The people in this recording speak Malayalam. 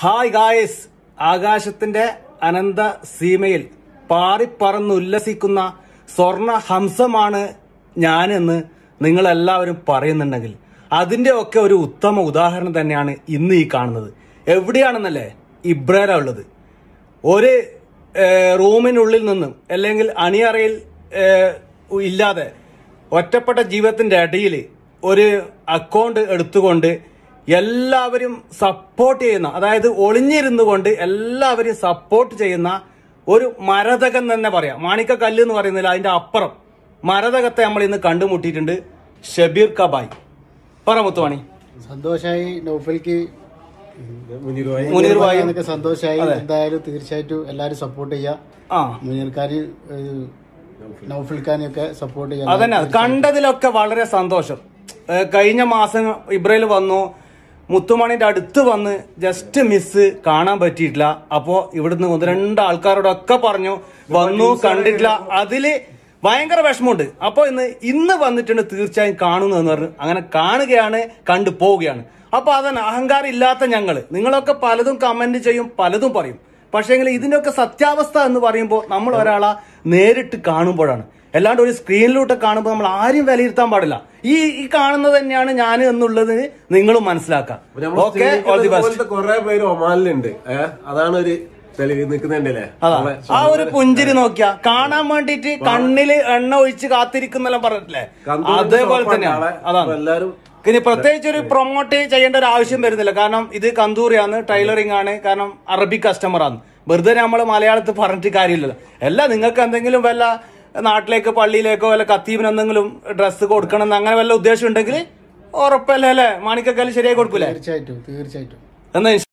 ഹായ് ഗായസ് ആകാശത്തിന്റെ അനന്ത സീമയിൽ പാറിപ്പറന്നുല്ലസിക്കുന്ന സ്വർണ ഹംസമാണ് ഞാനെന്ന് നിങ്ങൾ എല്ലാവരും പറയുന്നുണ്ടെങ്കിൽ അതിന്റെ ഒക്കെ ഒരു ഉത്തമ ഉദാഹരണം തന്നെയാണ് ഇന്ന് ഈ കാണുന്നത് എവിടെയാണെന്നല്ലേ ഇബ്രേല ഉള്ളത് ഒരു ഏഹ്, റൂമിനുള്ളിൽ നിന്നും അല്ലെങ്കിൽ അണിയറയിൽ ഏഹ്, ഇല്ലാതെ ഒറ്റപ്പെട്ട ജീവിതത്തിന്റെ ഇടയിൽ ഒരു അക്കൗണ്ട് എടുത്തുകൊണ്ട് എല്ലാവരും സപ്പോർട്ട് ചെയ്യുന്ന അതായത് ഒളിഞ്ഞിരുന്നു കൊണ്ട് എല്ലാവരും സപ്പോർട്ട് ചെയ്യുന്ന ഒരു മരതകം തന്നെ പറയാം മാണിക്ക കല്ല് എന്ന് പറയുന്നില്ല അതിന്റെ അപ്പുറം മരതകത്തെ നമ്മൾ ഇന്ന് കണ്ടുമുട്ടിയിട്ടുണ്ട് ഷബീർ കബായ് പറ മുത്തുവാണി സന്തോഷായി നൗഫൽക്ക് മുനീർ ഭായി എന്നൊക്കെ സന്തോഷായി എന്തായാലും തീർച്ചയായിട്ടും എല്ലാരും സപ്പോർട്ട് ചെയ്യാ ആ മുനീർഖാന് നൗഫൽ ഖാനെയൊക്കെ സപ്പോർട്ട് ചെയ്യാം അതന്നെ കണ്ടതിലൊക്കെ വളരെ സന്തോഷം ഏഹ് കഴിഞ്ഞ മാസം ഇബ്രയിൽ വന്നു മുത്തുമണിന്റെ അടുത്ത് വന്ന് ജസ്റ്റ് മിസ് കാണാൻ പറ്റിയിട്ടില്ല അപ്പോ ഇവിടുന്ന് ഒന്ന് രണ്ട് ആൾക്കാരോടൊക്കെ പറഞ്ഞു വന്നു കണ്ടിട്ടില്ല അതില് ഭയങ്കര വിഷമമുണ്ട് അപ്പൊ ഇന്ന് ഇന്ന് വന്നിട്ടുണ്ട് തീർച്ചയായും കാണുന്നു എന്ന് പറഞ്ഞു അങ്ങനെ കാണുകയാണ് കണ്ടു പോവുകയാണ് അപ്പൊ അതന്നെ അഹങ്കാരം ഇല്ലാത്ത ഞങ്ങള് നിങ്ങളൊക്കെ പലതും കമന്റ് ചെയ്യും പലതും പറയും പക്ഷേങ്കിൽ ഇതിന്റെയൊക്കെ സത്യാവസ്ഥ എന്ന് പറയുമ്പോൾ നമ്മൾ ഒരാളെ നേരിട്ട് കാണുമ്പോഴാണ് അല്ലാണ്ട് ഒരു സ്ക്രീനിലൂടെ കാണുമ്പോൾ നമ്മൾ ആരും വിലയിരുത്താൻ പാടില്ല ഈ ഈ കാണുന്നത് തന്നെയാണ് ഞാൻ എന്നുള്ളത് നിങ്ങളും മനസ്സിലാക്കാം ഓക്കെ ഓൾ ദി ബെസ്റ്റ് പോലത്തെ കുറെ പേര് ഒമാനിലുണ്ട് ഏഹ് അതാണ് ഒരു തെളിവ് നിൽക്കുന്നുണ്ടല്ലേ അതാ ആ ഒരു പുഞ്ചിരി നോക്കിയാ കാണാൻ വേണ്ടിട്ട് കണ്ണില് എണ്ണ ഒഴിച്ച് കാത്തിരിക്കുന്നെല്ലാം പറഞ്ഞിട്ടില്ലേ അതേപോലെ തന്നെയാണ് അതാണ് എല്ലാരും ഇനി പ്രത്യേകിച്ച് ഒരു പ്രൊമോട്ട് ചെയ്യേണ്ട ഒരു ആവശ്യം വരുന്നില്ല കാരണം ഇത് കന്തൂറിയാണ് ടൈലറിംഗ് ആണ് കാരണം അറബിക് കസ്റ്റമർ ആണ് വെറുതെ നമ്മൾ മലയാളത്തിൽ പറഞ്ഞിട്ട് കാര്യമില്ലല്ലോ അല്ല നിങ്ങൾക്ക് എന്തെങ്കിലും വല്ല നാട്ടിലേക്ക് പള്ളിയിലേക്കോ വല്ല കത്തീവിന് എന്തെങ്കിലും ഡ്രസ്സ് കൊടുക്കണം എന്ന് അങ്ങനെ വല്ല ഉദ്ദേശം ഉണ്ടെങ്കിൽ ഉറപ്പല്ലേ അല്ലേ മാണിക്കക്കല് ശരിയായി കൊടുക്കൂലേ തീർച്ചയായിട്ടും തീർച്ചയായിട്ടും എന്നാ